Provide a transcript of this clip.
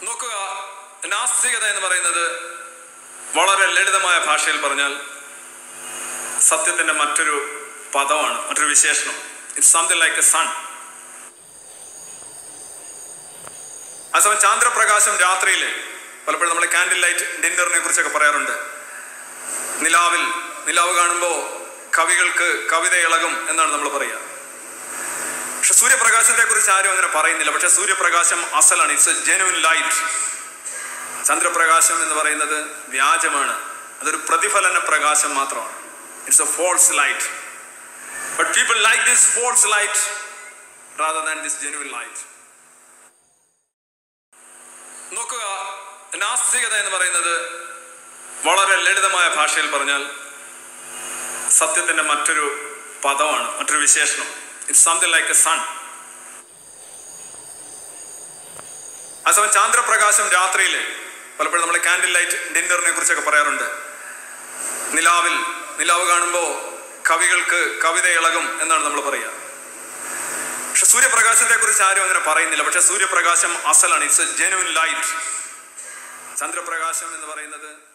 നോക്കുക നാസ്തികത എന്ന് പറയുന്നത് വളരെ ലളിതമായ ഭാഷയിൽ പറഞ്ഞാൽ സത്യത്തിന്റെ മറ്റൊരു പദമാണ് മറ്റൊരു വിശേഷണം it's something like a sun അതേസമയം ചാന്ദ്രപ്രകാശം രാത്രിയിൽ പലപ്പോഴും നമ്മൾ കാൻഡിൽ ലൈറ്റ് ഡിന്നറിനെ കുറിച്ചൊക്കെ പറയാറുണ്ട് നിലാവിൽ നിലാവ് കാണുമ്പോൾ കവികൾക്ക് കവിത ഇളകും എന്നാണ് നമ്മൾ പറയുക പക്ഷെ സൂര്യപ്രകാശത്തെ കുറിച്ച് ആരും അങ്ങനെ പറയുന്നില്ല പക്ഷെ സൂര്യപ്രകാശം അസലാണ് ഇറ്റ്സ് എ ജെനുവിൻ ലൈറ്റ് ചന്ദ്രപ്രകാശം എന്ന് പറയുന്നത് വ്യാജമാണ് അതൊരു പ്രതിഫലന പ്രകാശം മാത്രമാണ് it's a false light but people like this false light rather than this genuine light നോക്കുക നാസ്തികത എന്ന് പറയുന്നത് വളരെ ലളിതമായ ഭാഷയിൽ പറഞ്ഞാൽ സത്യത്തിന്റെ മറ്റൊരു പദമാണ് മറ്റൊരു വിശേഷണം it's something like a sun അതേസമയം ചാന്ദ്രപ്രകാശം രാത്രിയിൽ പലപ്പോഴും നമ്മൾ കാൻഡിൽ ലൈറ്റ് ഡിന്നറിനെ കുറിച്ചൊക്കെ പറയാറുണ്ട് നിലാവിൽ നിലാവ് കാണുമ്പോൾ കവികൾക്ക് കവിത ഇളകും എന്നാണ് നമ്മൾ പറയുക പക്ഷെ സൂര്യപ്രകാശത്തെ കുറിച്ച് ആരും അങ്ങനെ പറയുന്നില്ല പക്ഷെ സൂര്യപ്രകാശം അസലാണ് ഇറ്റ്സ് എ ജെനുവിൻ ലൈറ്റ് ചന്ദ്രപ്രകാശം എന്ന് പറയുന്നത്